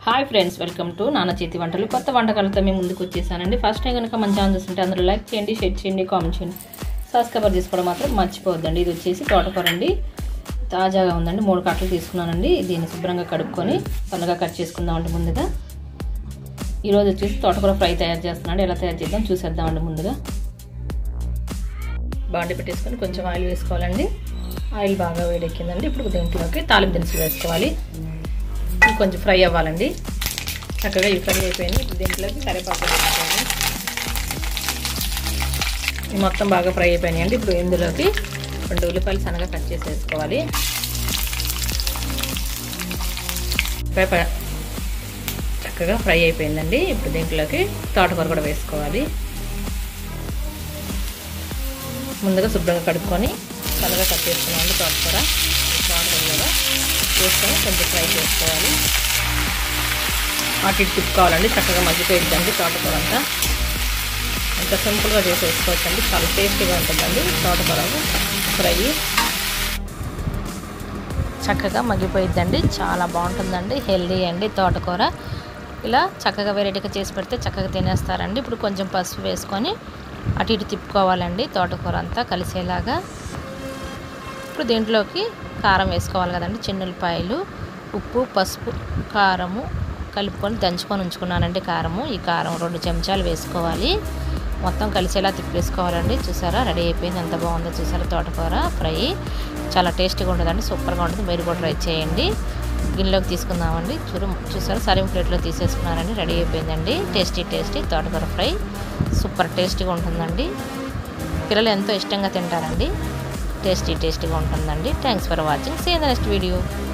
hi friends welcome to నాన్న చేతి వంటలు కొత్త వంటకాలతో మేము ముందుకు వచ్చేసానండి ఫస్ట్ టైం కనుక మన ఛానల్ చూస్తుంటే అందరూ లైక్ చేయండి షేర్ చేయండి కామెంట్ చేయండి సబ్స్క్రైబర్ చేసుకోవడం మాత్రం మర్చిపోవద్దండి ఇది వచ్చేసి తోటకూర అండి తాజాగా ఉందండి మూడు కట్టలు తీసుకున్నానండి దీన్ని శుభ్రంగా కడుక్కొని సన్నగా కట్ చేసుకుందామండి ముందుగా ఈరోజు వచ్చేసి తోటకూర ఫ్రై తయారు చేస్తున్నాడు ఎలా తయారు చేద్దాం చూసేద్దామండి ముందుగా బాండి పెట్టేసుకొని కొంచెం ఆయిల్ వేసుకోవాలండి ఆయిల్ బాగా వేడెక్కిందండి ఇప్పుడు దీంట్లోకి తాలింపు దినుసులు వేసుకోవాలి ఇవి కొంచెం ఫ్రై అవ్వాలండి చక్కగా ఇవి ఫ్రై అయిపోయింది ఇప్పుడు దీంట్లోకి కరివేపాకు వేసుకోవాలి ఇవి మొత్తం బాగా ఫ్రై అయిపోయినాయి అండి ఇప్పుడు ఇందులోకి రెండు ఉల్లిపాయలు సన్నగా కట్ చేసి వేసుకోవాలి చక్కగా ఫ్రై అయిపోయిందండి ఇప్పుడు దీంట్లోకి తోటకూర కూడా వేసుకోవాలి ముందుగా శుభ్రంగా కడుక్కొని సన్నగా కట్ చేసుకున్నామండి తోటకూర తోటకూర కూడా వేసుకొని కొంచెం ఫ్రై చేసుకోవాలి అటు ఇటు తిప్పుకోవాలండి చక్కగా మగ్గిపోయిద్దండి తోటకూర అంతా అంత సింపుల్గా చేసేసుకోవచ్చండి చాలా టేస్టీగా ఉంటుందండి తోటకూర ఫ్రై చక్కగా మగ్గిపోయిద్దండి చాలా బాగుంటుందండి హెల్దీ అండి తోటకూర ఇలా చక్కగా వెరైటీగా చేసి పెడితే చక్కగా తినేస్తారండి ఇప్పుడు కొంచెం పసుపు వేసుకొని అటు ఇటు తిప్పుకోవాలండి తోటకూర అంతా కలిసేలాగా ఇప్పుడు దీంట్లోకి కారం వేసుకోవాలి కదండి చిన్నులపాయలు ఉప్పు పసుపు కారము కలుపుకొని దంచుకొని ఉంచుకున్నానండి కారము ఈ కారం రెండు చెంచాలు వేసుకోవాలి మొత్తం కలిసేలా తిప్పేసుకోవాలండి చూసారా రెడీ అయిపోయింది ఎంత బాగుందో చూసారా తోటకూర ఫ్రై చాలా టేస్టీగా ఉంటుందండి సూపర్గా ఉంటుంది మీరు కూడా ట్రై చేయండి గిన్నెలోకి తీసుకుందామండి చూడు చూసారా సరిం ప్లేట్లో తీసేసుకున్నారండి రెడీ అయిపోయిందండి టేస్టీ టేస్టీ తోటకూర ఫ్రై సూపర్ టేస్టీగా ఉంటుందండి పిల్లలు ఎంతో ఇష్టంగా తింటారండి టేస్టీ టేస్టీగా ఉంటుందండి thanks for watching see the next video